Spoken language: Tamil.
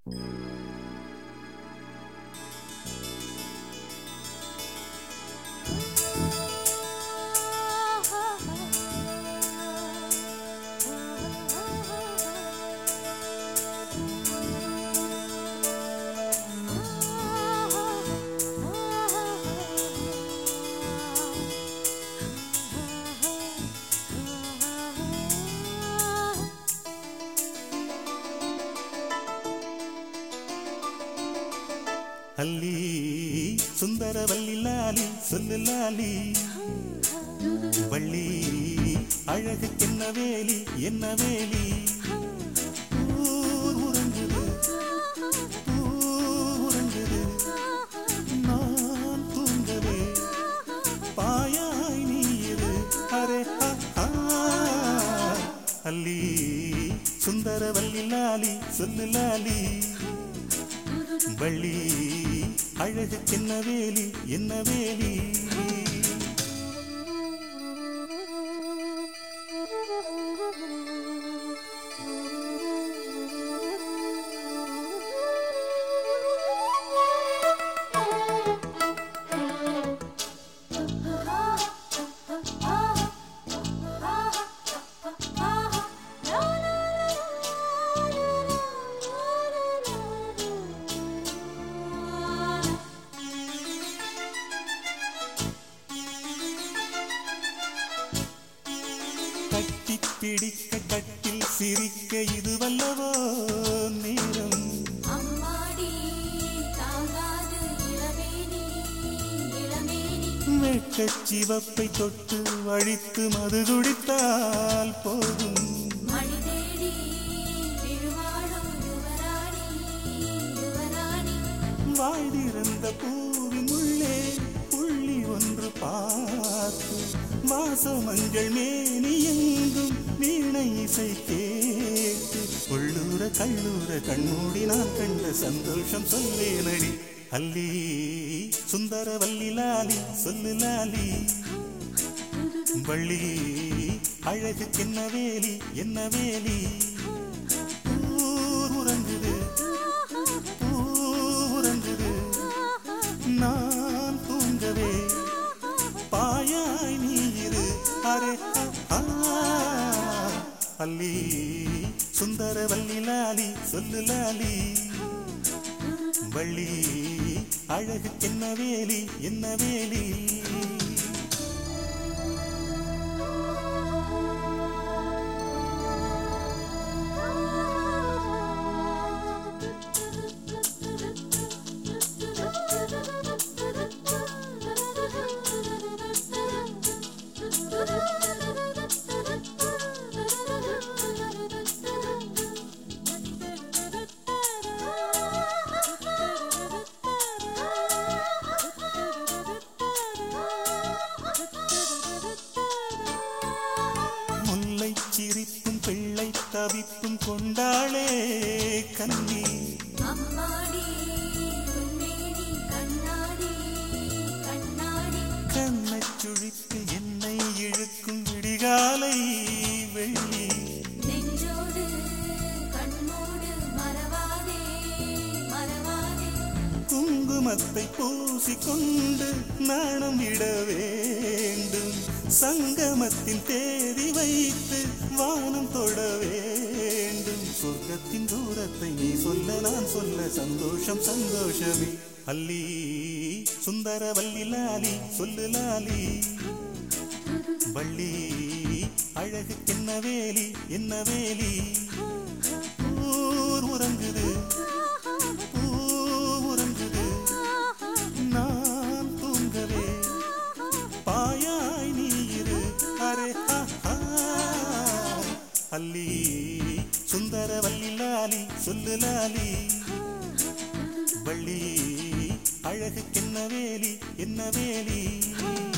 அல்லி சுந்தரவல்லி லாலி சொல்லு லாலி வள்ளி அழகு என்ன வேலி என்ன வேலி ஊர் உறங்குது ஊர் உறங்குது நான் தூங்கவே பாயாய் நீ இரு அரே ஹா, ஹா. அல்லி சுந்தரவல்லி லாலி சொல்லு லாலி வள்ளி அழகு என்ன வேலி என்ன வேலி கட்டி பிடிக்க கட்டில் சிரிக்க இது வல்லவோ நேரம் அம்மாடி தாங்காது இளமேனி இளமேனி வெட்கச் சிவப்பை தொட்டு வழித்து மது குடித்தால் போதும் மணி தேடி விழுவாடும் யுவராணி யுவராணி வாய் திறந்த பூவின் உள்ளே புள்ளி ஒன்று பார்த்து வாசமஞ்சள் மேனி எங்கும் வீணை இசை கேட்டு உள்ளூர கள்ளூர கண்மூடி நான் கண்ட சந்தோஷம் சொல்லேனடி அல்லி சுந்தரவல்லி லாலி சொல்லு லாலி வள்ளி அழகு என்ன வேலி என்ன வேலி ஊர் உறங்குது ஊர் உறங்குது நான் தூங்கவே பாயாய் நீ இரு அரே ஆ, ஆ. அல்லி சுந்தரவல்லி லாலி சொல்லு லாலி வள்ளி அழகு என்ன வேலி என்ன வேலி முல்லை சிரிப்பும் பிள்ளை தவிப்பும் கொண்டாளே கன்னி அம்மாடி உன்மேனி கண்ணாடி கண்ணாடி கண்ணச் சுழித்து என்னை இழுக்கும் விடிகாலை வெள்ளி நெஞ்சோடு கண்ணோடு மறவாதே மறவாதே குங்குமத்தை பூசிக்கொண்டு நாணம் விட வேண்டும் சங்கமத்தின் தேதி வைத்து வானம் தொட வேண்டும் சொர்க்கத்தின் தூரத்தை நீ சொல்ல நான் சொல்ல சந்தோஷம் சந்தோஷமே அல்லி சுந்தரவல்லி லாலி சொல்லு லாலி வள்ளி அழகு என்ன வேலி என்ன வேலி ஊர் உறங்குது ஊர் உறங்குது நான் தூங்கவே பாயாய் நீ இரு அரே ஹா, ஹா. அல்லி சுந்தரவல்லி லாலி சொல்லு லாலி வள்ளி அழகுக்கென்ன வேலி என்ன வேலி